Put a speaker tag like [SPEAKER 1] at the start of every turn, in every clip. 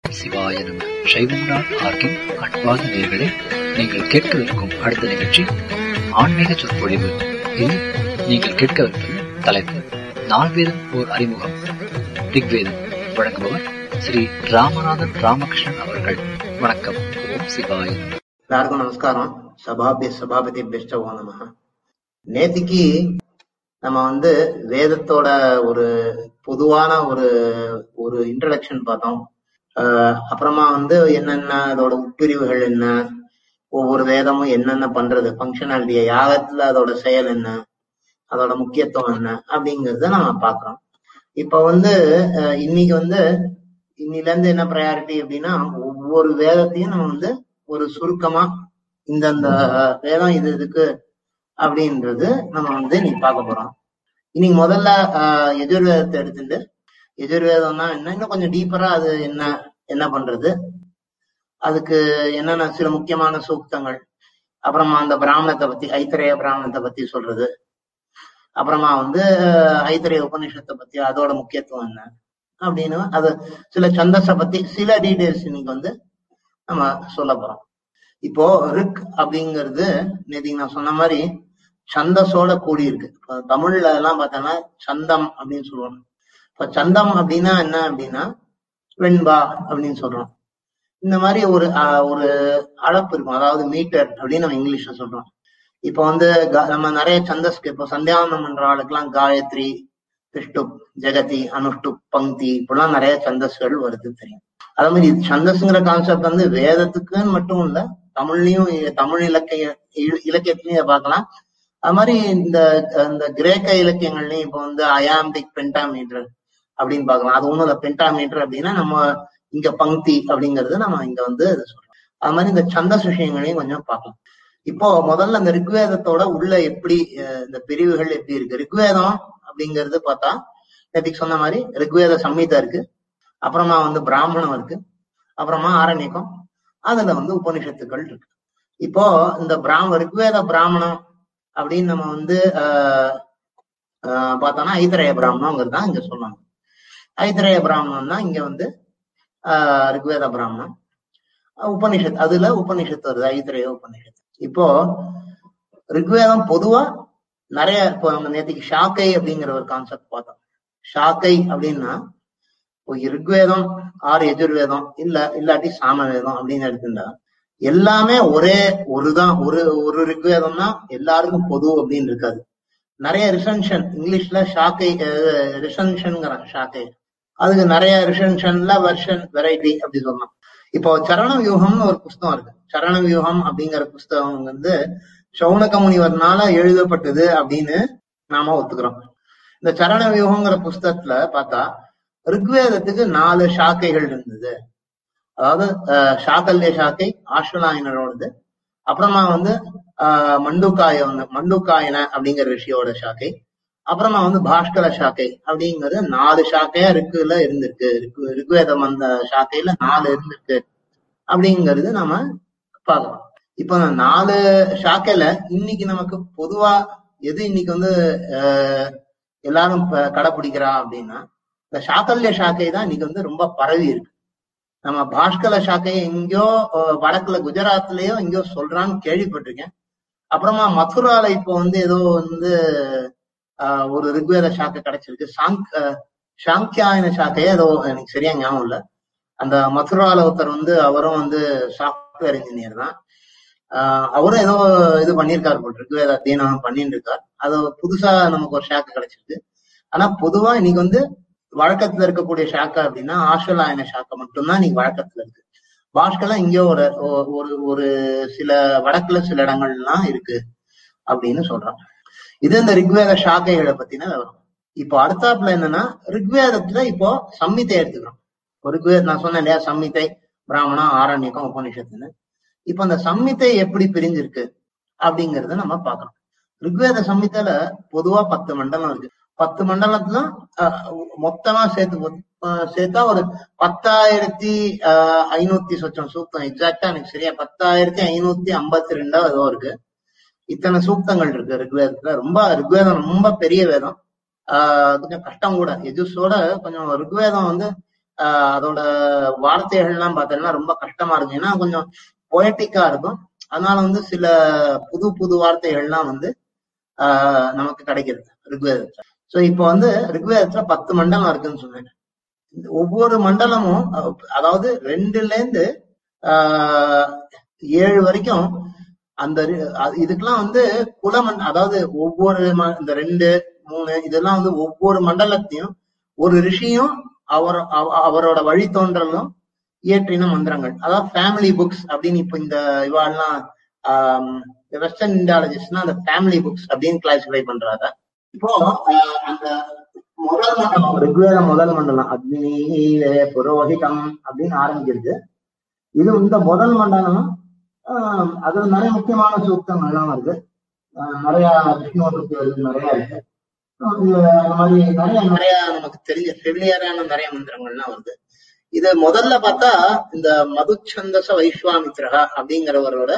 [SPEAKER 1] சிவாய நம சைவம்னா ஆர்கின் அன்பார்ந்த நேர்களே நீங்கள் கேட்கவிருக்கும் அடுத்த நிகழ்ச்சி ஆன்மீக சொற்பொழிவு இதில் நீங்கள் கேட்கவிருப்பது தலைப்பு நால்வேதம் ஓர் அறிமுகம் ரிக்வேதம் வழங்குபவர் ஸ்ரீ ராமநாதன் ராமகிருஷ்ணன் அவர்கள் வணக்கம் ஓம் சிவாய நம.
[SPEAKER 2] எல்லாருக்கும் நமஸ்காரம் சபாபி சபாபதி பெஸ்டவோ நம நேத்திக்கு நம்ம வந்து வேதத்தோட ஒரு பொதுவான ஒரு ஒரு இன்ட்ரடக்ஷன் பார்த்தோம் ஆஹ் அப்புறமா வந்து என்னென்ன அதோட உட்பிரிவுகள் என்ன ஒவ்வொரு வேதமும் என்னென்ன பண்றது ஃபங்க்ஷனாலிட்டியை யாகத்துல அதோட செயல் என்ன அதோட முக்கியத்துவம் என்ன அப்படிங்கறத நம்ம பார்க்கிறோம் இப்ப வந்து அஹ் இன்னைக்கு வந்து இன்னில இருந்து என்ன ப்ரையாரிட்டி அப்படின்னா ஒவ்வொரு வேதத்தையும் நம்ம வந்து ஒரு சுருக்கமா இந்தந்த வேதம் இது இதுக்கு அப்படின்றது நம்ம வந்து இன்னைக்கு பார்க்க போறோம் இன்னைக்கு முதல்ல ஆஹ் எதிர்வேதத்தை எடுத்துட்டு எதிர்வேதம்னா என்ன இன்னும் கொஞ்சம் டீப்பரா அது என்ன என்ன பண்றது அதுக்கு என்னென்ன சில முக்கியமான சூக்தங்கள் அப்புறமா அந்த பிராமணத்தை பத்தி ஐத்திரேய பிராமணத்தை பத்தி சொல்றது அப்புறமா வந்து அஹ், ஐத்திரேய உபநிஷத்தை பத்தி அதோட முக்கியத்துவம் என்ன அப்படின்னு அது சில சந்தஸ பத்தி சில டீடைல்ஸ் இன்னைக்கு வந்து நம்ம சொல்ல போறோம் இப்போ ரிக் அப்படிங்கிறது நேத்திக்கு நான் சொன்ன மாதிரி சந்தஸோட கூடி இருக்கு இப்ப தமிழ்ல எல்லாம் பார்த்தோம்னா சந்தம் அப்படின்னு சொல்லுவாங்க இப்ப சந்தம் அப்படின்னா என்ன அப்படின்னா வெண்பா அப்படின்னு சொல்றோம் இந்த மாதிரி ஒரு ஆஹ், ஒரு அளப்பு இருக்கும் அதாவது மீட்டர் அப்படின்னு நம்ம இங்கிலீஷ்ல சொல்றோம் இப்போ வந்து கா- நம்ம நிறைய சந்தஸ்க்கு இப்போ சந்தியாவந்தம் பண்ற ஆளுக்கெல்லாம் காயத்ரி திஷ்டுப் ஜெகதி அனுஷ்டுப் பங்கி இப்படிலாம் நிறைய சந்தஸ்கள் வருது தெரியும் அதே மாதிரி இது சந்தஸ்ங்கிற கான்செப்ட் வந்து வேதத்துக்குன்னு மட்டும் இல்ல தமிழ்லயும் இ- தமிழ் இலக்கிய இ- இலக்கியத்திலயும் இதை பார்க்கலாம் அது மாதிரி இந்த இந்த கிரேக்க இலக்கியங்கள்லயும் இப்போ வந்து அயாம்பிக் பென்டாமீட்டர் அப்படின்னு பார்க்கலாம் அது ஒண்ணும் இல்ல பென்டாமீட்டர் அப்படின்னா நம்ம இங்க பங்கி அப்படிங்கறது நம்ம இங்க வந்து இதை சொல்றோம் அது மாதிரி இந்த சந்தஸ் விஷயங்களையும் கொஞ்சம் பார்க்கலாம் இப்போ முதல்ல இந்த ரிக்வேதத்தோட உள்ள எப்படி அஹ், இந்த பிரிவுகள் எப்படி இருக்கு ரிக்வேதம் அப்படிங்கிறது பார்த்தா நேற்றுக்கு சொன்ன மாதிரி ரிக்வேத சம்ஹிதா இருக்கு அப்புறமா வந்து பிராமணம் இருக்கு அப்புறமா ஆரண்யகம் அதுல வந்து உபனிஷத்துக்கள் இருக்கு இப்போ இந்த பிராம ரிக்வேத பிராமணம் அப்படின்னு நம்ம வந்து ஆஹ் ஆஹ் பார்த்தோம்னா ஐத்திரேய பிராமணங்கிறது தான் இங்க சொல்லுவாங்க ஐத்திரேய பிராமணம் தான் இங்க வந்து ஆஹ் ரிக்வேத பிராமணம் அஹ் உபனிஷத் அதுல உபனிஷத்து வருது ஐத்திரேய உபனிஷத் இப்போ ரிக்வேதம் பொதுவா நிறைய இப்போ நம்ம நேத்திக்கு ஷாக்கை அப்படிங்கிற ஒரு கான்செப்ட் பார்த்தோம் ஷாக்கை அப்படின்னா இப்போ ரிக்வேதம் ஆறு எஜுர்வேதம் இல்ல இல்லாட்டி சாமவேதம் அப்படின்னு எடுத்துட்டா எல்லாமே ஒரே ஒருதான் ஒரு ஒரு ரிக்வேதம்னா எல்லாருக்கும் பொது அப்படின்னு இருக்காது நிறைய ரிசன்ஷன் இங்கிலீஷ்ல ஷாக்கை ரிசன்ஷன்ங்கிறான் ஷாக்கை அதுக்கு நிறைய ரிசன்ஷன்ல வெர்ஷன் வெரைட்டி அப்படி சொல்லலாம் இப்போ சரண வியூகம்னு ஒரு புஸ்தகம் இருக்கு சரண வியூகம் அப்படிங்கிற புஸ்தகம் வந்து சௌனக முனிவர்னால எழுதப்பட்டது அப்படின்னு நாம ஒத்துக்கிறோம் இந்த சரண வியூகங்கிற புஸ்தகத்துல பார்த்தா ரிக்வேதத்துக்கு நாலு சாக்கைகள் இருந்தது அதாவது அஹ், சாக்கல்ய சாக்கை ஆஸ்வலாயனரோடது அப்புறமா வந்து ஆஹ் மண்டுக்காய ஒண்ணு மண்டுக்காயன அப்படிங்கிற ரிஷியோட சாக்கை அப்புறமா வந்து பாஷ்கர சாக்கை அப்படிங்கிறது நாலு சாக்கையா ரிக்குல இருந்திருக்கு ரிக்கு ரிக்வேதம் அந்த சாக்கையில நாலு இருந்திருக்கு அப்படிங்கிறது நாம பார்க்கலாம் இப்போ அந்த நாலு சாக்கையில இன்னைக்கு நமக்கு பொதுவா எது இன்னைக்கு வந்து ஆஹ் எல்லாரும் ப- கடைப்பிடிக்கிறா அப்படின்னா இந்த சாக்கல்ய சாக்கை தான் இன்னைக்கு வந்து ரொம்ப பரவி இருக்கு நம்ம பாஷ்கல சாக்கையை எங்கேயோ அஹ், வடக்குல குஜராத்லயோ எங்கேயோ சொல்றான்னு கேள்விப்பட்டிருக்கேன் அப்புறமா மதுரால இப்போ வந்து ஏதோ வந்து ஆஹ், ஒரு ரிக்வேத சாக்கை கிடைச்சிருக்கு சாங்க் அஹ், சாங்கியாயன சாக்கையே ஏதோ எனக்கு சரியா ஞாபகம் இல்ல அந்த மதுரால ஒருத்தர் வந்து அவரும் வந்து சாஃப்ட்வேர் இன்ஜினியர் தான் ஆஹ், அவரும் ஏதோ இது பண்ணியிருக்காரு போல் ரிக்வேத அத்தியனம் பண்ணிட்டு இருக்கார் அது புதுசா நமக்கு ஒரு ஷாக்கு கிடைச்சிருக்கு ஆனா பொதுவா இன்னைக்கு வந்து வழக்கத்துல இருக்கக்கூடிய ஷாக்கா அப்படின்னா ஆஷலாயன ஷாக்கை மட்டும்தான் இன்னைக்கு வழக்கத்துல இருக்கு பாஷ்கெல்லாம் இங்க ஒரு ஒ- ஒரு ஒரு சில வடக்குல சில இடங்கள்லாம் இருக்கு அப்படின்னு சொல்றான் இது இந்த ரிக்வேத சாக்கைகளை பத்தின விவரம் இப்போ அடுத்தாப்புல என்னன்னா ரிக்வேதத்துல இப்போ சம்மித்தை எடுத்துக்கிறோம் ஒரு ரிக்வேத நான் சொன்னேன் இல்லையா சம்மித்தை பிராமணம் ஆரண்யக்கம் உபனிஷத்துன்னு இப்போ அந்த சம்மித்தை எப்படி பிரிஞ்சிருக்கு அப்படிங்கறத நம்ம பார்க்கணும் ரிக்வேத சம்மித்தையில பொதுவா பத்து மண்டலம் இருக்கு பத்து மண்டலத்துல அஹ், மொத்தமா சேர்த்து போ- அஹ், சேர்த்தா ஒரு பத்தாயிரத்தி அஹ், ஐநூத்தி சொச்சம் சூக்தம் எக்ஸாக்டா எனக்கு சரியா பத்தாயிரத்தி ஐநூத்தி ஐம்பத்தி ரெண்டா ஏதோ இருக்கு இத்தனை சூக்தங்கள் இருக்கு ரிக்வேதத்துல ரொம்ப ரிக்வேதம் ரொம்ப பெரிய வேதம் ஆஹ் கொஞ்சம் கஷ்டம் கூட எஜுஸோட கொஞ்சம் ரிக்வேதம் வந்து ஆஹ் அதோட வார்த்தைகள்லாம் பார்த்தோம்னா ரொம்ப கஷ்டமா இருக்கும் ஏன்னா கொஞ்சம் பொயட்டிக்கா இருக்கும் அதனால வந்து சில புது புது வார்த்தைகள்லாம் வந்து ஆஹ் நமக்கு கிடைக்குது ரிக்வேதத்துல சோ இப்போ வந்து ரிக்வேதத்துல பத்து மண்டலம் இருக்குன்னு சொன்னேன் இந்த ஒவ்வொரு மண்டலமும் அஹ், அதாவது ரெண்டுல இருந்து ஆஹ் ஏழு வரைக்கும் அந்த ரி- அது- இதுக்கெல்லாம் வந்து குலமண் அதாவது ஒவ்வொரு ம- இந்த ரெண்டு மூணு இதெல்லாம் வந்து ஒவ்வொரு மண்டலத்தையும் ஒரு ரிஷியும் அவர் அவ- அவரோட வழித்தோன்றலும் இயற்றின மந்திரங்கள் அதாவது ஃபேமிலி புக்ஸ் அப்படின்னு இப்ப இந்த இவாள்லாம் வெஸ்டர்ன் இண்டாலஜிஸ்ட்னா அந்த ஃபேமிலி புக்ஸ் அப்படின்னு கிளாசிஃபை பண்றாங்க இப்போ ஆஹ் அந்த முதல் மண்டலம் ரிக்வேத முதல் மண்டலம் அக்னி புரோஹிதம் அப்படின்னு ஆரம்பிக்கிறது இது இந்த முதல் மண்டலம் ஆஹ் அதுல நிறைய முக்கியமான சூக்தங்கள்லாம் வருது ஆஹ் நிறைய விஷ்ணுவை பத்தி வருது நிறைய இருக்கு ஆஹ் இது அந்த மாதிரி நிறைய நிறைய நமக்கு தெரிஞ்ச ஃபெமிலியரான நிறைய மந்திரங்கள்லாம் வருது இது முதல்ல பார்த்தா இந்த மதுச்சந்தச வைஸ்வாமித்ரா அப்படிங்கிறவரோட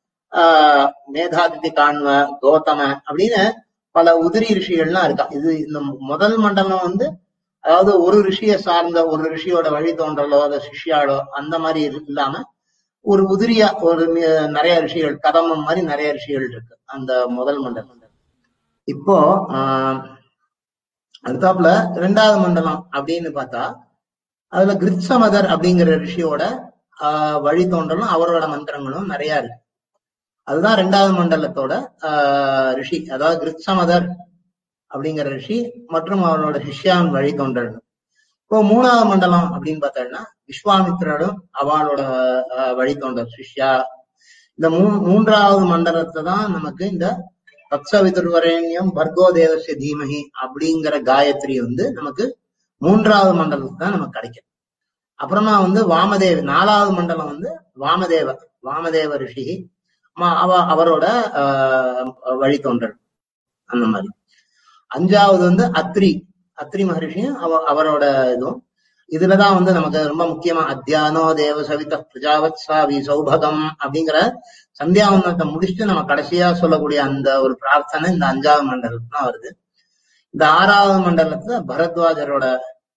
[SPEAKER 2] ஆஹ் மேதாதிதி காண்வ கௌதம அப்படின்னு பல உதிரி ரிஷிகள்லாம் இருக்கா இது இந்த முதல் மண்டலம் வந்து அதாவது ஒரு ரிஷியை சார்ந்த ஒரு ரிஷியோட வழித்தோன்றலோ அல்ல சிஷ்யாளோ அந்த மாதிரி இரு- இல்லாம ஒரு உதிரியா ஒரு மி- நிறைய ரிஷிகள் கதமம் மாதிரி நிறைய ரிஷிகள் இருக்கு அந்த முதல் மண்டலம் இப்போ ஆஹ் அடுத்தாப்புல ரெண்டாவது மண்டலம் அப்படின்னு பார்த்தா அதுல கிருத்சமதர் அப்படிங்கிற ரிஷியோட ஆஹ் வழித்தோன்றலும் அவரோட மந்திரங்களும் நிறைய இருக்கு அதுதான் ரெண்டாவது மண்டலத்தோட ஆஹ் ரிஷி அதாவது கிருத்சமதர் அப்படிங்கிற ரிஷி மற்றும் அவரோட சிஷ்யான் வழித்தோன்றல் இப்போ மூணாவது மண்டலம் அப்படின்னு பார்த்தோம்னா விஸ்வாமித்திரரும் அவளோட ஆஹ் வழித்தோன்றல் சிஷ்யா இந்த மூ மூன்றாவது மண்டலத்தை தான் நமக்கு இந்த தத்சவிதுர்வரேண்யம் பர்கோ தேவசிய தீமகி அப்படிங்கிற காயத்ரி வந்து நமக்கு மூன்றாவது மண்டலத்துக்கு தான் நமக்கு கிடைக்கும் அப்புறமா வந்து வாமதேவ நாலாவது மண்டலம் வந்து வாமதேவ வாமதேவ ரிஷி ம- அவ அவரோட ஆஹ் வழித்தோன்றல் அந்த மாதிரி அஞ்சாவது வந்து அத்ரி அத்ரி மகரிஷியும் அவ அவரோட இதுவும் இதுலதான் வந்து நமக்கு ரொம்ப முக்கியமா அத்தியானோ தேவ சவித பிரஜாவத் சாவி சௌபகம் அப்படிங்கிற சந்தியாவந்தத்தை முடிச்சுட்டு நம்ம கடைசியா சொல்லக்கூடிய அந்த ஒரு பிரார்த்தனை இந்த அஞ்சாவது மண்டலத்துல தான் வருது இந்த ஆறாவது மண்டலத்துல பரத்வாஜரோட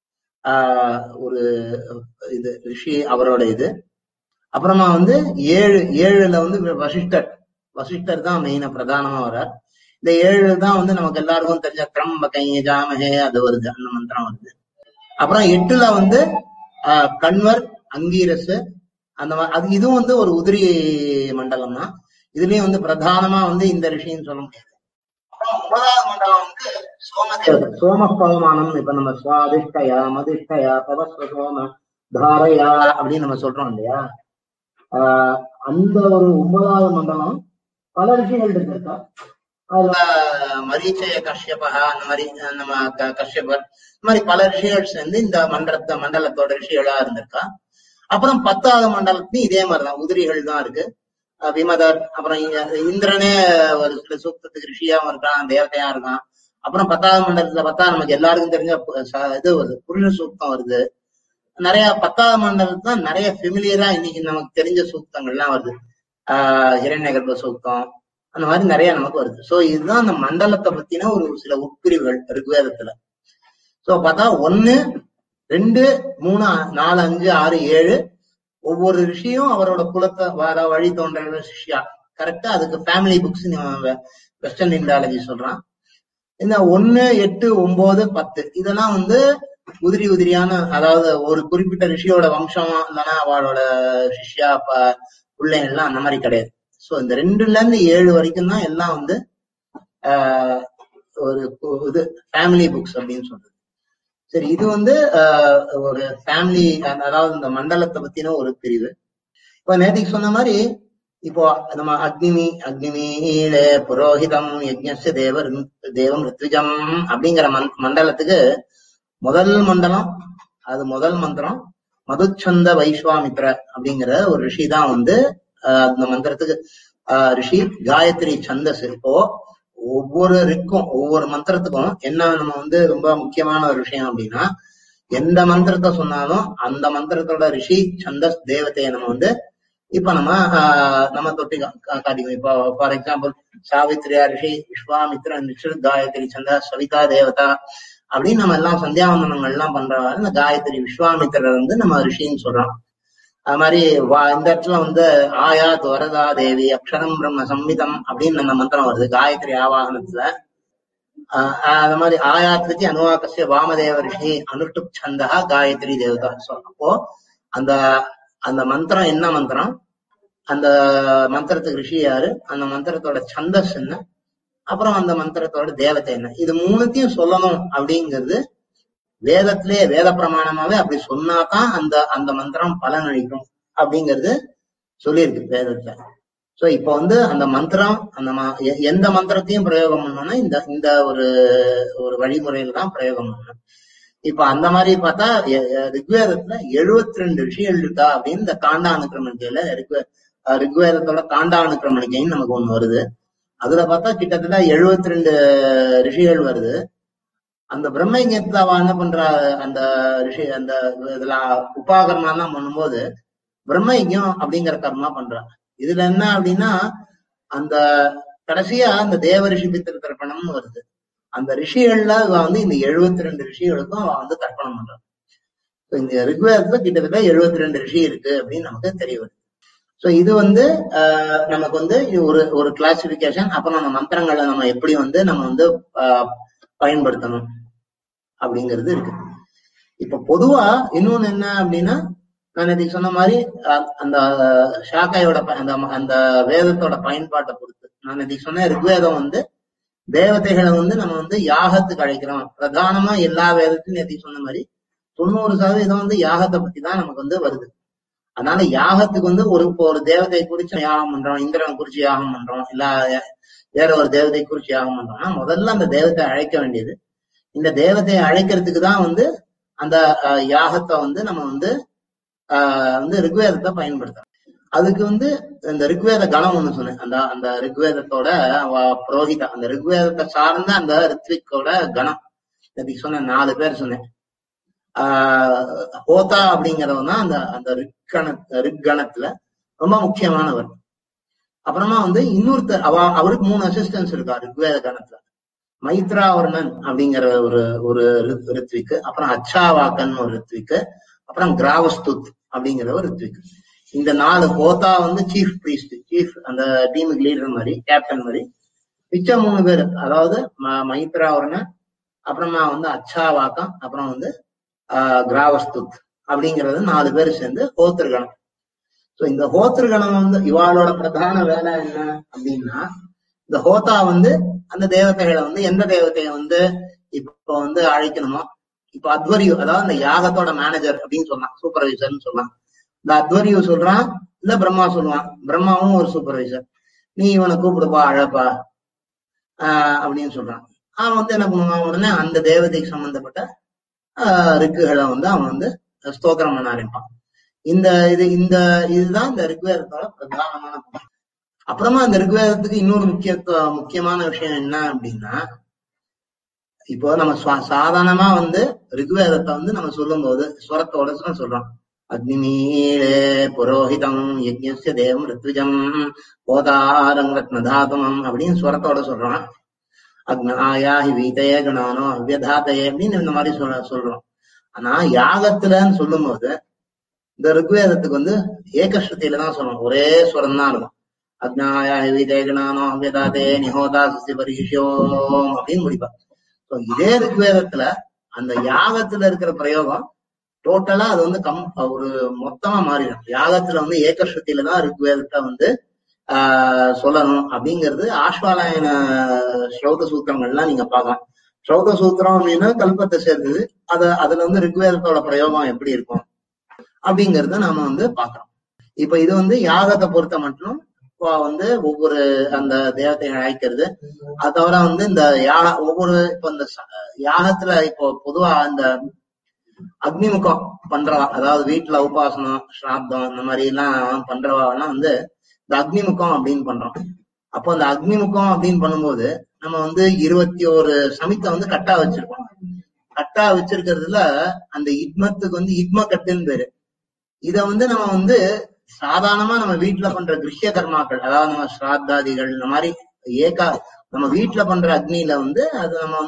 [SPEAKER 2] ஆஹ் ஒரு இது ரிஷி அவரோட இது அப்புறமா வந்து ஏழு ஏழுல வந்து வசிஷ்டர் வசிஷ்டர் தான் மெயினா பிரதானமா வர்றார் இந்த ஏழு தான் வந்து நமக்கு எல்லாருக்கும் தெரிஞ்ச திரம்ப ஜாமஹே அது வருது அந்த மந்திரம் வருது அப்புறம் எட்டுல வந்து ஆஹ் கண்வர் அங்கீரஸ் அந்த மாதிரி அது இதுவும் வந்து ஒரு உதிரி மண்டலம் தான் இதுலயும் வந்து பிரதானமா வந்து இந்த ரிஷின்னு சொல்ல முடியாது அப்புறம் ஒன்பதாவது மண்டலம் வந்து சோமதேவர் சோம பவமானம் இப்ப நம்ம சுவாதிஷ்டயா மதிஷ்டயா பவஸ்வ சோம தாரையா அப்படின்னு நம்ம சொல்றோம் இல்லையா ஆஹ் அந்த ஒரு ஒன்பதாவது மண்டலம் பல விஷயங்கள் இருக்கு அதுல மரீச்சய கஷ்யபா அந்த மாதிரி அஹ் நம்ம க- கஷ்யபர் இந்த மாதிரி பல ரிஷிகள் சேர்ந்து இந்த மண்டலத்த மண்டலத்தோட ரிஷிகளா இருந்திருக்கா அப்புறம் பத்தாவது மண்டலத்தையும் இதே மாதிரிதான் உதிரிகள் தான் இருக்கு அஹ் விமதர் அப்புறம் இ- இந்திரனே ஒரு சில சூக்தத்துக்கு ரிஷியாவும் இருக்கான் தேவதையா இருக்கான் அப்புறம் பத்தாவது மண்டலத்துல பார்த்தா நமக்கு எல்லாருக்கும் தெரிஞ்ச பு- ச- இது வருது புருஷ சூக்தம் வருது நிறைய பத்தாவது மண்டலத்துல நிறைய ஃபெமிலியரா இன்னைக்கு நமக்கு தெரிஞ்ச சூக்தங்கள்லாம் வருது ஆஹ் ஹிரண்ய கர்ப்ப சூக்தம் அந்த மாதிரி நிறைய நமக்கு வருது சோ இதுதான் அந்த மண்டலத்தை பத்தின ஒரு சில உட்பிரிவுகள் ரிக்வேதத்துல சோ பார்த்தா ஒண்ணு ரெண்டு மூணு நாலு அஞ்சு ஆறு ஏழு ஒவ்வொரு ரிஷியும் அவரோட குலத்தை வர வழி தோன்ற சிஷ்யா கரெக்டா அதுக்கு ஃபேமிலி புக்ஸ் வெஸ்டர்ன் இண்டாலஜி சொல்றான் இந்த ஒண்ணு எட்டு ஒன்பது பத்து இதெல்லாம் வந்து உதிரி உதிரியான அதாவது ஒரு குறிப்பிட்ட ரிஷியோட வம்சம் இல்லைன்னா அவளோட சிஷ்யா ப- பிள்ளைங்கள்லாம் அந்த மாதிரி கிடையாது சோ இந்த ரெண்டுல இருந்து ஏழு வரைக்கும் தான் எல்லாம் வந்து ஆஹ் ஒரு கு- இது ஃபேமிலி புக்ஸ் அப்படின்னு சொல்றது சரி இது வந்து ஆஹ் ஒரு ஃபேமிலி அதாவது இந்த மண்டலத்தை பத்தின ஒரு பிரிவு இப்ப நேற்றுக்கு சொன்ன மாதிரி இப்போ நம்ம அக்னிமி அக்னிமீலே புரோஹிதம் யஜ்ஞஸ்ய தேவ தேவம் ரித்விஜம் அப்படிங்கிற மந் மண்டலத்துக்கு முதல் மண்டலம் அது முதல் மந்திரம் மதுச்சந்த வைஸ்வாமித்ர அப்படிங்கிற ஒரு ரிஷி தான் வந்து ஆஹ் அந்த மந்திரத்துக்கு ஆஹ் ரிஷி காயத்ரி சந்தஸ் இப்போ ஒவ்வொரு ரிக்கும் ஒவ்வொரு மந்திரத்துக்கும் என்ன நம்ம வந்து ரொம்ப முக்கியமான ஒரு விஷயம் அப்படின்னா எந்த மந்திரத்தை சொன்னாலும் அந்த மந்திரத்தோட ரிஷி சந்தஸ் தேவதையை நம்ம வந்து இப்ப நம்ம ஆஹ் நம்ம தொட்டி கா- கா- காட்டிக்கணும் இப்போ ஃபார் எக்ஸாம்பிள் சாவித்ரியா ரிஷி விஸ்வாமித்ர நிஷித் காயத்ரி சந்தா சவிதா தேவதா அப்படின்னு நம்ம எல்லாம் சந்தியாவந்தனங்கள் எல்லாம் பண்றவா இந்த காயத்ரி விஸ்வாமித்திரர் வந்து நம்ம ரிஷின்னு சொல்றோம் அது மாதிரி வா- இந்த இடத்துல வந்து ஆயாத் வரதா தேவி அக்ஷரம் பிரம்ம சம்மிதம் அப்படின்னு அந்த மந்திரம் வருது காயத்ரி ஆவாகனத்துல ஆஹ் ஆஹ் அது மாதிரி ஆயாத்ரிக்கு அனுவாக்கசிய வாமதேவ ரிஷி அனுஷ்டுப் சந்தா காயத்ரி தேவதா So, அப்போ அந்த அந்த மந்திரம் என்ன மந்திரம் அந்த மந்திரத்துக்கு ரிஷி யாரு அந்த மந்திரத்தோட சந்தஸ் என்ன அப்புறம் அந்த மந்திரத்தோட தேவதை என்ன இது மூணுத்தையும் சொல்லணும் அப்படிங்கிறது வேதத்திலே வேத பிரமாணமாவே அப்படி சொன்னாதான் அந்த அந்த மந்திரம் பலன் அளிக்கும் அப்படிங்கிறது சொல்லியிருக்கு வேதத்துல சோ இப்ப வந்து அந்த மந்திரம் அந்த ம- எ- எந்த மந்திரத்தையும் பிரயோகம் பண்ணணும்னா இந்த இந்த ஒரு ஒரு வழிமுறையில தான் பிரயோகம் பண்ணணும் இப்ப அந்த மாதிரி பார்த்தா எ- எ- ரிக்வேதத்துல 72 ரெண்டு ரிஷிகள் இருக்கா அப்படின்னு இந்த காண்டானுக்கிரமணிக்கையில ரிக்வே அஹ் ரிக்வேதத்தோட காண்டானுக்கிரமணிக்கைன்னு நமக்கு ஒண்ணு வருது அதுல பார்த்தா கிட்டத்தட்ட 72 ரெண்டு ரிஷிகள் வருது அந்த பிரம்மயஜத்துல அவ என்ன பண்றா அந்த ரிஷி அந்த இதுல உபாகர்மா எல்லாம் பண்ணும்போது பிரம்மயஜம் அப்படிங்கிற கர்மா பண்றா இதுல என்ன அப்படின்னா அந்த கடைசியா அந்த தேவ ரிஷி பித்திரு தர்ப்பணம்னு வருது அந்த ரிஷிகள்ல இவ வந்து இந்த 72 ரெண்டு ரிஷிகளுக்கும் அவ வந்து தர்ப்பணம் பண்றா So இந்த ரிக்வேதத்துல கிட்டத்தட்ட 72 ரெண்டு ரிஷி இருக்கு அப்படின்னு நமக்கு தெரிய வருது சோ இது வந்து ஆஹ், நமக்கு வந்து இது ஒரு ஒரு கிளாசிபிகேஷன் அப்ப நம்ம மந்திரங்களை நம்ம எப்படி வந்து நம்ம வந்து ஆஹ், பயன்படுத்தணும் அப்படிங்கிறது இருக்கு இப்ப பொதுவா இன்னொன்னு என்ன அப்படின்னா நான் இதுக்கு சொன்ன மாதிரி அஹ், அந்த ஷாக்கையோட ப- அந்த அந்த வேதத்தோட பயன்பாட்டை பொறுத்து நான் இதுக்கு சொன்ன ரிக்வேதம் வந்து தேவதைகளை வந்து நம்ம வந்து யாகத்துக்கு அழைக்கிறோம் பிரதானமா எல்லா வேதத்தையும் நேற்று சொன்ன மாதிரி தொண்ணூறு சதவீதம் வந்து யாகத்தை பத்தி தான் நமக்கு வந்து வருது அதனால யாகத்துக்கு வந்து ஒரு இப்போ ஒரு தேவதை குறிச்சு யாகம் பண்றோம் இந்திரன் குறிச்சு யாகம் பண்றோம் இல்ல வேற ஒரு தேவதை குறிச்சு யாகம் பண்றோம்னா முதல்ல அந்த தேவத்தை அழைக்க வேண்டியது இந்த தேவதையை அழைக்கிறதுக்கு தான் வந்து அந்த அஹ், யாகத்தை வந்து நம்ம வந்து ஆஹ், வந்து ரிக்வேதத்தை பயன்படுத்தணும் அதுக்கு வந்து இந்த ரிக்வேத கணம் ஒண்ணு சொன்னேன் அந்த அந்த ரிக்வேதத்தோட அவ- புரோகிதா அந்த ரிக்வேதத்தை சார்ந்த அந்த ரித்விக்கோட கணம் இதுக்கு சொன்ன நாலு பேர் சொன்னேன் ஆஹ் ஹோதா அப்படிங்கிறவன் தான் அந்த அந்த ரிக்கண ரிக்கணத்துல ரொம்ப முக்கியமானவர் அப்புறமா வந்து இன்னொருத்தர் அவ அவருக்கு மூணு அசிஸ்டன்ஸ் இருக்கா ரிக்வேத கணத்துல மைத்ராவர்ணன் அப்படிங்கிற ஒரு ஒரு ரித்- ரித்விக்கு அப்புறம் அச்சாவாக்கன் ஒரு ரித்விக்கு அப்புறம் கிராவஸ்துத் அப்படிங்கிற ஒரு ரித்விக்கு இந்த நாலு ஹோதா வந்து சீஃப் பிரீஸ்ட் சீஃப் அந்த டீமுக்கு லீடர் மாதிரி கேப்டன் மாதிரி மிச்ச மூணு பேர் அதாவது ம- மைத்ராவர்ணன் அப்புறமா வந்து அச்சாவாக்கம் அப்புறம் வந்து ஆஹ் கிராவஸ்துத் அப்படிங்கிறது நாலு பேர் சேர்ந்து ஹோத்திருகணம் சோ இந்த ஹோத்திருகணம் வந்து இவாளோட பிரதான வேலை என்ன அப்படின்னா இந்த ஹோதா வந்து அந்த தேவதைகளை வந்து எந்த தேவதையை வந்து இப்போ வந்து அழைக்கணுமோ இப்போ அத்வரியு அதாவது இந்த யாகத்தோட மேனேஜர் அப்படின்னு சொன்னான் சூப்பர்வைசர்னு சொல்லலாம் இந்த அத்வரியு சொல்றான் இல்ல பிரம்மா சொல்லுவான் பிரம்மாவும் ஒரு சூப்பர்வைசர் நீ இவனை கூப்பிடுப்பா அழப்பா ஆஹ் அப்படின்னு சொல்றான் அவன் வந்து என்ன பண்ணுவான் உடனே அந்த தேவதைக்கு சம்பந்தப்பட்ட ஆஹ் ரிக்குகளை வந்து அவன் வந்து ஸ்தோத்திரம் பண்ண ஆரம்பிப்பான் இந்த இது இந்த இதுதான் இந்த ரிக்வேதத்தோட பிரதானமான பங்கு அப்புறமா இந்த ரிக்வேதத்துக்கு இன்னொரு முக்கியத்துவ முக்கியமான விஷயம் என்ன அப்படின்னா இப்போ நம்ம சுவா- சாதாரணமா வந்து ரிக்வேதத்தை வந்து நம்ம சொல்லும்போது ஸ்வரத்தோட தான் சொல்றோம் அக்னிமீலே புரோஹிதம் யஜ்ஞஸ்ய தேவம் ரித்விஜம் போதாரம் ரத்னதாதமம் அப்படின்னு ஸ்வரத்தோட சொல்றோம் அக்னாயாஹி வீதையே கணானோ அவ்யதாத்தையே அப்படின்னு இந்த மாதிரி சொல்ல சொல்றோம் ஆனா யாகத்துலன்னு சொல்லும்போது இந்த ரிக்வேதத்துக்கு வந்து ஏகஸ்ருதியில தான் சொல்லணும் ஒரே ஸ்வரம் தான் இருக்கும் அக்னாயாஹி வீதையே கணானோ அவ்யதாதே நிஹோதா சுசி பரிஷோம் அப்படின்னு முடிப்பா So இதே ரிக்வேதத்துல அந்த யாகத்துல இருக்கிற பிரயோகம் டோட்டலா அது வந்து கம் ஒரு மொத்தமா மாறிடும் யாகத்துல வந்து ஏகஸ்ருதியில தான் ரிக்வேதத்தை வந்து ஆஹ் சொல்லணும் அப்படிங்கிறது ஆஷ்வாலாயன ஸ்லோக சூத்திரங்கள்லாம் நீங்க பார்க்கலாம் ஸ்லோக சூத்திரம் அப்படின்னா கல்பத்தை சேர்ந்தது அத அதுல வந்து ரிக்வேதத்தோட பிரயோகம் எப்படி இருக்கும் அப்படிங்கறத நாம வந்து பாக்குறோம் இப்ப இது வந்து யாகத்தை பொறுத்த மட்டும் இப்போ வந்து ஒவ்வொரு அந்த தேவத்தை அழைக்கிறது அது தவிர வந்து இந்த யாக ஒவ்வொரு இப்போ இந்த ச- யாகத்துல இப்போ பொதுவா இந்த அக்னிமுகம் பண்றவா அதாவது வீட்டுல உபாசனம் ஸ்ராத்தம் இந்த மாதிரி எல்லாம் பண்றவா எல்லாம் வந்து இந்த அக்னிமுகம் அப்படின்னு பண்றோம் அப்போ அந்த அக்னிமுகம் அப்படின்னு பண்ணும்போது நம்ம வந்து இருபத்தி ஒரு சமித்தை வந்து கட்டா வச்சிருக்கோம் கட்டா வச்சிருக்கிறதுல அந்த இத்மத்துக்கு வந்து இத்ம கட்டுன்னு பேரு இத வந்து நம்ம வந்து சாதாரணமா நம்ம வீட்டுல பண்ற கிருஷ்ய கர்மாக்கள் அதாவது நம்ம ஸ்ராத்தாதிகள் இந்த மாதிரி ஏகா நம்ம வீட்டுல பண்ற அக்னியில வந்து அது நம்ம வந்து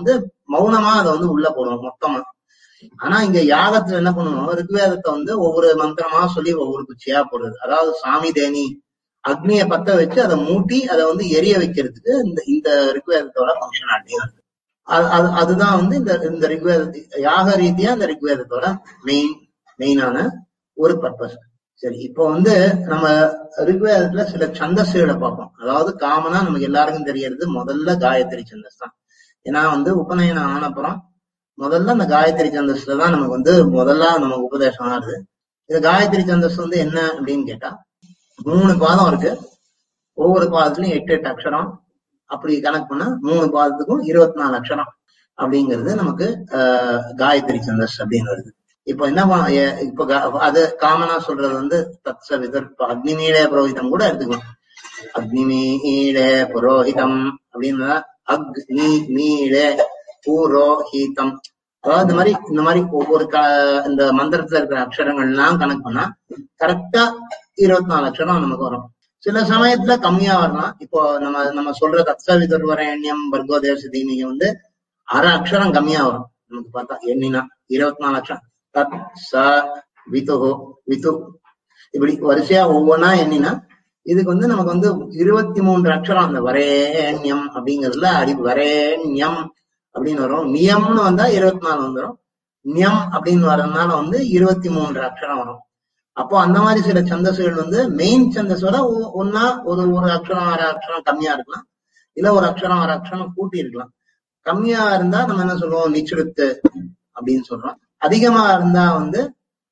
[SPEAKER 2] மௌனமா அதை வந்து உள்ள போடுவோம் மொத்தமா ஆனா இங்க யாகத்துல என்ன பண்ணுவோம் ரிக்வேதத்தை வந்து ஒவ்வொரு மந்திரமா சொல்லி ஒவ்வொரு குச்சியா போடுறது அதாவது சாமி தேனி அக்னியை பத்த வச்சு அதை மூட்டி அதை வந்து எரிய வைக்கிறதுக்கு இந்த இந்த ரிக்வேதத்தோட ஃபங்க்ஷனாலிட்டி இருக்கு அது அது- அதுதான் வந்து இந்த இந்த ரிக்வேத யாக ரீதியா இந்த ரிக்வேதத்தோட மெயின் மெயினான ஒரு பர்பஸ் சரி இப்போ வந்து நம்ம ரிக்வேதத்துல சில சந்தஸ்களை பார்ப்போம் அதாவது காமனா நமக்கு எல்லாருக்கும் தெரியறது முதல்ல காயத்ரி சந்தஸ் தான் ஏன்னா வந்து உபநயனம் ஆனப்புறம் முதல்ல அந்த காயத்ரி சந்தஸ்ல தான் நமக்கு வந்து முதல்ல நமக்கு உபதேசம் ஆகுது இந்த காயத்ரி சந்தஸ் வந்து என்ன அப்படின்னு கேட்டா மூணு பாதம் இருக்கு ஒவ்வொரு பாதத்துலயும் எட்டு எட்டு அக்ஷரம் அப்படி கணக்கு பண்ணா மூணு பாதத்துக்கும் இருபத்தி நாலு அக்ஷரம் அப்படிங்கிறது நமக்கு ஆஹ், காயத்ரி சந்தஸ் அப்படின்னு வருது இப்போ என்ன பண்- எ- இப்போ கா- அது காமனா சொல்றது வந்து தத்ச விதர்ப்ப அக்னிமீளே புரோஹிதம் கூட எடுத்துக்கலாம் அக்னிமீளே புரோஹிதம் அப்படின்னா அக்னி மீளே புரோஹிதம் அதாவது இந்த மாதிரி இந்த மாதிரி ஒவ்வொரு க இந்த மந்திரத்துல இருக்கிற அக்ஷரங்கள்லாம் கணக்கு பண்ணா கரெக்டா இருபத்தி நாலு அக்ஷரம் நமக்கு வரும் சில சமயத்துல கம்மியா வரலாம் இப்போ நம்ம நம்ம சொல்ற தத்ச விதர்வரண்யம் வர்கோ தேசதீனிக்கு வந்து அரை அக்ஷரம் கம்மியா வரும் நமக்கு பார்த்தா எண்ணினா இருபத்தி நாலு அக்ஷரம் தத் ச விதுஹோ விது இப்படி வரிசையா ஒவ்வொன்னா எண்ணினா இதுக்கு வந்து நமக்கு வந்து இருபத்தி மூன்று அக்ஷரம் அந்த வரேண்யம் அப்படிங்கிறதுல அடி வரேண்யம் அப்படின்னு வரும் நியம்னு வந்தா இருபத்தி நாலு வந்துடும் நியம் அப்படின்னு வர்றதுனால வந்து இருபத்தி மூன்று அக்ஷரம் வரும் அப்போ அந்த மாதிரி சில சந்தஸ்கள் வந்து மெயின் சந்தஸோட ஒ- ஒண்ணா ஒரு ஒரு அக்ஷரம் அரை அக்ஷரம் கம்மியா இருக்கலாம் இல்ல ஒரு அக்ஷரம் அரை அக்ஷரம் கூட்டி இருக்கலாம் கம்மியா இருந்தா நம்ம என்ன சொல்லுவோம் நிச்சுருத்து அப்படின்னு சொல்றோம் அதிகமா இருந்தா வந்து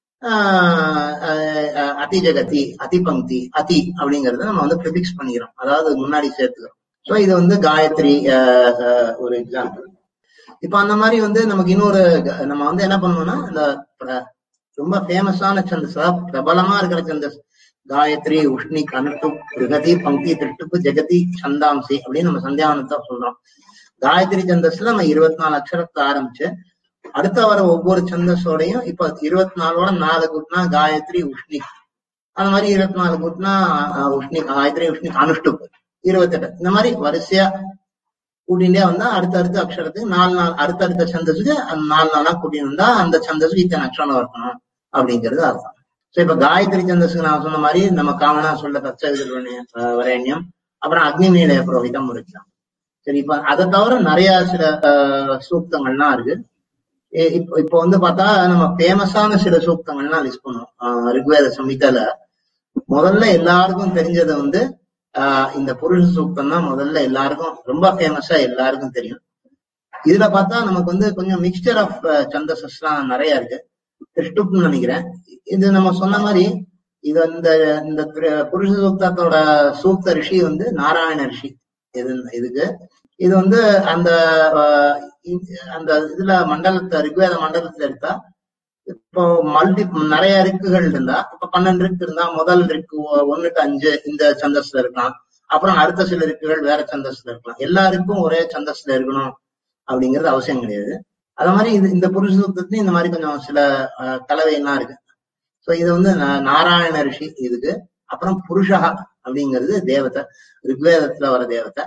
[SPEAKER 2] ஆஹ் அஹ் அஹ் அதிஜகதி அதிபங்கி அதி அப்படிங்கறத நம்ம வந்து ப்ரிபிக்ஸ் பண்ணிக்கிறோம் அதாவது முன்னாடி சேர்த்துக்கிறோம் ஸோ இது வந்து காயத்ரி ஆஹ் ஆஹ் ஒரு எக்ஸாம்பிள் இப்ப அந்த மாதிரி வந்து நமக்கு இன்னொரு க- நம்ம வந்து என்ன பண்ணுவோம்னா இந்த பிர- ரொம்ப ஃபேமஸான சந்தஸ் அதாவது பிரபலமா இருக்கிற சந்தஸ் காயத்ரி உஷ்ணிக் அனுட்டு பிரகதி பங்கி திருட்டுப்பு ஜெகதி சந்தாம்சி அப்படின்னு நம்ம சந்தியாவனத்தை சொல்றோம் காயத்ரி சந்தஸ்ல நம்ம இருபத்தி நாலு அக்ஷரத்தை ஆரம்பிச்சு அடுத்த வர ஒவ்வொரு சந்தஸோடையும் இப்ப இருபத்தி நாலோட நாலு கூட்டினா காயத்ரி உஷ்ணிக் அந்த மாதிரி இருபத்தி நாலு கூட்டினா அஹ், உஷ்ணிக் காயத்ரி உஷ்ணிக் அனுஷ்டுப் இருபத்தெட்டு இந்த மாதிரி வரிசையா கூட்டிகிட்டே வந்தா அடுத்தடுத்த அக்ஷரத்துக்கு நாலு நாள் அடுத்தடுத்த சந்தஸுக்கு அந்த நாலு நாளா கூட்டிட்டு வந்தா அந்த சந்தஸுக்கு இத்தனை அக்ஷரம் இருக்கணும் அப்படிங்கிறது அர்த்தம் சோ இப்ப காயத்ரி சந்தஸுக்கு நான் சொன்ன மாதிரி நம்ம காமனா சொல்ல தச்ச வரேண்யம் அப்புறம் அக்னிமீளய புரோஹிதம் இருக்கலாம் சரி இப்ப அதை தவிர நிறைய சில அஹ், சூக்தங்கள்லாம் இருக்கு இ- இப்போ இப்போ வந்து பார்த்தா நம்ம ஃபேமஸான சில சூக்தங்கள்லாம் லிஸ்ட் பண்ணுவோம் அஹ், ரிக்வேத சம்ஹிதால முதல்ல எல்லாருக்கும் தெரிஞ்சது வந்து ஆஹ் இந்த புருஷ சூக்தம் தான் முதல்ல எல்லாருக்கும் ரொம்ப ஃபேமஸா எல்லாருக்கும் தெரியும் இதுல பார்த்தா நமக்கு வந்து கொஞ்சம் மிக்சர் ஆஃப் சந்தசஸ்லாம் நிறைய இருக்கு திருஷ்டுப்னு நினைக்கிறேன் இது நம்ம சொன்ன மாதிரி இது இந்த இந்த திரு- புருஷ சூக்தத்தோட சூக்த ரிஷி வந்து நாராயண ரிஷி இது இதுக்கு இது வந்து அந்த ஆஹ் இ- அந்த இதுல மண்டலத்தை ரிக்வேத மண்டலத்துல எடுத்தா இப்போ மல்டி நிறைய ரிக்குகள் இருந்தா இப்ப பன்னெண்டு ரிக்கு இருந்தா முதல் ரிக்கு ஒ- ஒண்ணுக்கு அஞ்சு இந்த சந்தஸ்ல இருக்கலாம் அப்புறம் அடுத்த சில ரிக்குகள் வேற சந்தஸ்ல இருக்கலாம் எல்லாருக்கும் ஒரே சந்தஸ்ல இருக்கணும் அப்படிங்கிறது அவசியம் கிடையாது அது மாதிரி இது இந்த புருஷ சூக்தத்துலயும் இந்த மாதிரி கொஞ்சம் சில அஹ், கலவையெல்லாம் இருக்கு சோ இது வந்து நா- நாராயண ரிஷி இதுக்கு அப்புறம் புருஷா அப்படிங்கிறது தேவதை ரிக்வேதத்துல வர தேவதை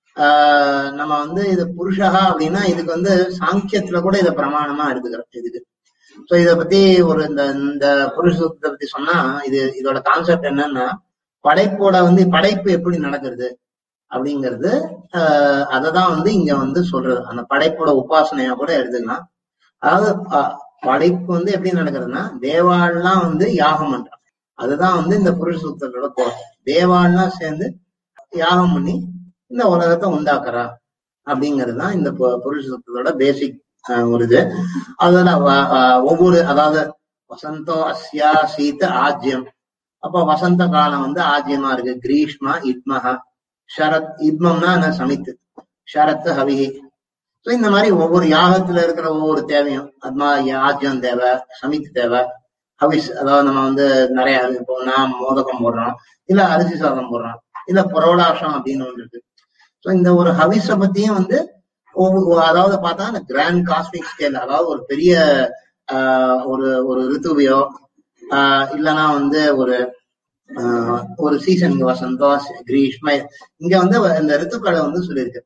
[SPEAKER 2] ஆஹ் நம்ம வந்து இது புருஷா அப்படின்னா இதுக்கு வந்து சாங்கியத்துல கூட இதை பிரமாணமா எடுத்துக்கிறோம் இதுக்கு சோ இத பத்தி ஒரு இந்த இந்த புருஷ சூக்தத்தை பத்தி சொன்னா இது இதோட கான்செப்ட் என்னன்னா படைப்போட வந்து படைப்பு எப்படி நடக்கிறது அப்படிங்கிறது ஆஹ் அததான் வந்து இங்க வந்து சொல்றது அந்த படைப்போட உபாசனையா கூட எடுத்துக்கலாம் அதாவது அஹ், படைப்பு வந்து எப்படி நடக்கிறதுன்னா தேவாள்லாம் வந்து யாகம் பண்றாங்க அதுதான் வந்து இந்த புருஷ சூக்தத்தோட கோஷம் தேவாள்லாம் சேர்ந்து யாகம் பண்ணி இந்த உலகத்தை உண்டாக்குறா அப்படிங்கிறது தான் இந்த பு- புருஷ சூக்தத்தோட பேசிக் ஒரு இது அதுல வ- அஹ் ஒவ்வொரு அதாவது வசந்தோ அஸ்யா சீத ஆஜ்யம் அப்ப வசந்த காலம் வந்து ஆஜ்யமா இருக்கு கிரீஷ்மா இத்மஹா ஷரத் இத்மம்னா என்ன சமித்து ஷரத் ஹவிஹி ஸோ இந்த மாதிரி ஒவ்வொரு யாகத்துல இருக்கிற ஒவ்வொரு தேவையும் அத்மா ஆஜ்யம் தேவை சமித்து தேவை ஹவிஸ் அதாவது நம்ம வந்து நிறைய இப்போ நான் மோதகம் போடுறோம் இல்ல அரிசி சாதம் போடுறோம் இல்ல புரோடாஷம் அப்படின்னு ஒன்று இருக்கு ஸோ இந்த ஒரு ஹவிஸ பத்தியும் வந்து ஒவ்வொரு- அதாவது பார்த்தா அந்த கிராண்ட் காஸ்மிக் ஸ்கேல் அதாவது ஒரு பெரிய ஆஹ், ஒரு ஒரு ரித்துவையோ ஆஹ், இல்லைன்னா வந்து ஒரு ஆஹ், ஒரு சீசன் இங்க வசந்தம் கிரீஷ்ம இங்க வந்து இந்த ரித்துக்களை வந்து சொல்லியிருக்கு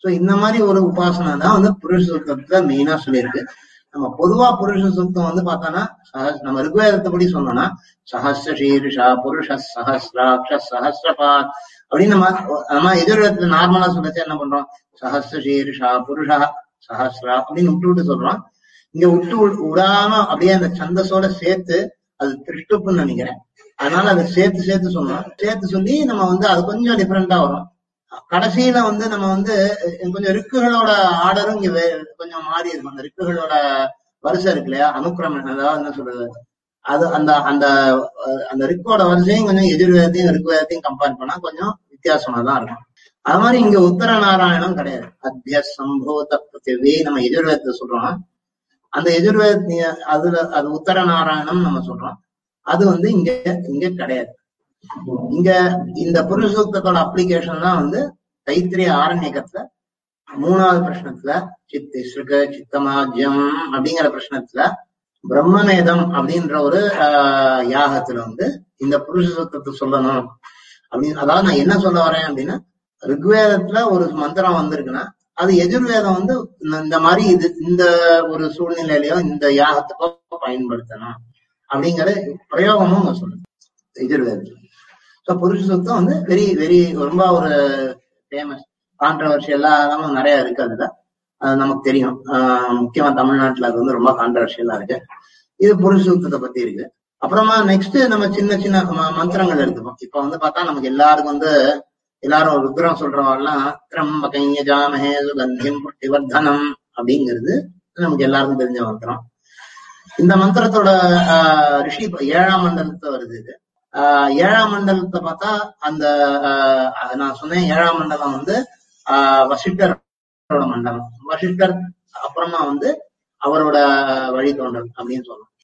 [SPEAKER 2] சோ இந்த மாதிரி ஒரு உபாசனை தான் வந்து புருஷ சுத்தத்துல மெயினா சொல்லியிருக்கு நம்ம பொதுவா புருஷ சுத்தம் வந்து பார்த்தோம்னா சஹஸ் நம்ம ருக்வேதத்தை சொன்னோம்னா சஹஸ்ர சீருஷா புருஷ சஹஸ்ராட்ச சஹஸ்ரபாத் அப்படின்னு நம்ம நம்ம எதிர்வேதத்துல நார்மலா சொல்லச்சு என்ன பண்றோம் சஹஸ்ர சீருஷா புருஷா சஹஸ்ரா அப்படின்னு விட்டு விட்டு சொல்றோம் இங்க விட்டு விட்- விடாம அப்படியே அந்த சந்தஸோட சேர்த்து அது திருஷ்டுப்புன்னு நினைக்கிறேன் அதனால அதை சேர்த்து சேர்த்து சொன்னோம் சேர்த்து சொல்லி நம்ம வந்து அது கொஞ்சம் டிஃப்ரெண்டா வரும் கடைசியில வந்து நம்ம வந்து அஹ், கொஞ்சம் ரிக்குகளோட ஆர்டரும் இங்க வே- கொஞ்சம் மாறி இருக்கும் அந்த ரிக்குகளோட வரிசை இருக்கு இல்லையா அனுக்கிரமம் அதாவது என்ன சொல்றது அது அந்த அந்த அஹ், அந்த ரிக்கோட வரிசையும் கொஞ்சம் எதிர்வேதத்தையும் ரிக்வேதத்தையும் கம்பேர் பண்ணா கொஞ்சம் வித்தியாசமா தான் இருக்கும் அது மாதிரி இங்க உத்தர நாராயணம் கிடையாது அத்திய சம்போத பிருத்திவி நம்ம எதிர்வேதத்தை சொல்றோம் அந்த எதிர்வேத அதுல அது உத்தர நாராயணம் நம்ம சொல்றோம் அது வந்து இங்க இங்க கிடையாது இங்க இந்த புருஷசூக்தத்தோட அப்ளிகேஷன் தான் வந்து தைத்திரிய ஆரண்யகத்துல மூணாவது பிரश्னத்துல சித்திஸ்ருக சித்தமாஜ்யம் அப்படிங்கிற பிரश्னத்துல பிரம்மநேதம் அப்படின்ற ஒரு ஆஹ், யாகத்துல வந்து இந்த புருஷ சூத்திரத்தை சொல்லணும் அப்படின்னு அதாவது நான் என்ன சொல்ல வரேன் அப்படின்னா ரிக்வேதத்துல ஒரு மந்திரம் வந்திருக்குன்னா அது எதிர்வேதம் வந்து இந்த- இந்த மாதிரி இது இந்த ஒரு சூழ்நிலையிலயோ இந்த யாகத்துக்கோ பயன்படுத்தணும் அப்படிங்கிற பிரயோகமும் அங்க சொல்லுது எதிர்வேதத்துல ஸோ புருஷ சுத்தம் வந்து வெரி வெரி ரொம்ப ஒரு ஃபேமஸ் கான்ட்ரவர்சி எல்லாமும் நிறைய இருக்கு அதுல அது நமக்கு தெரியும் ஆஹ் முக்கியமா தமிழ்நாட்டுல அது வந்து ரொம்ப கான்ட்ரவர்ஷியலா இருக்கு இது புருஷ சுத்தத்தை பத்தி இருக்கு அப்புறமா நெக்ஸ்ட் நம்ம சின்ன சின்ன ம- மந்திரங்கள் எடுத்துப்போம் இப்ப வந்து பார்த்தா நமக்கு எல்லாருக்கும் வந்து எல்லாரும் ருத்ரம் சொல்றவாள்லாம் திரம்பகைய ஜாமஹே சுகந்தியம் புட்டிவர்தனம் அப்படிங்கிறது நமக்கு எல்லாருக்கும் தெரிஞ்ச மந்திரம் இந்த மந்திரத்தோட ஆஹ், ரிஷி இப்ப ஏழாம் மண்டலத்தை வருது இது ஆஹ், ஏழாம் மண்டலத்தை பார்த்தா அந்த ஆஹ், நான் சொன்னேன் ஏழாம் மண்டலம் வந்து ஆஹ், வசிஷ்டரோட மண்டலம் வசிஷ்டர் அப்புறமா வந்து அவரோட வழித்தோன்றல் அப்படின்னு சொல்லலாம்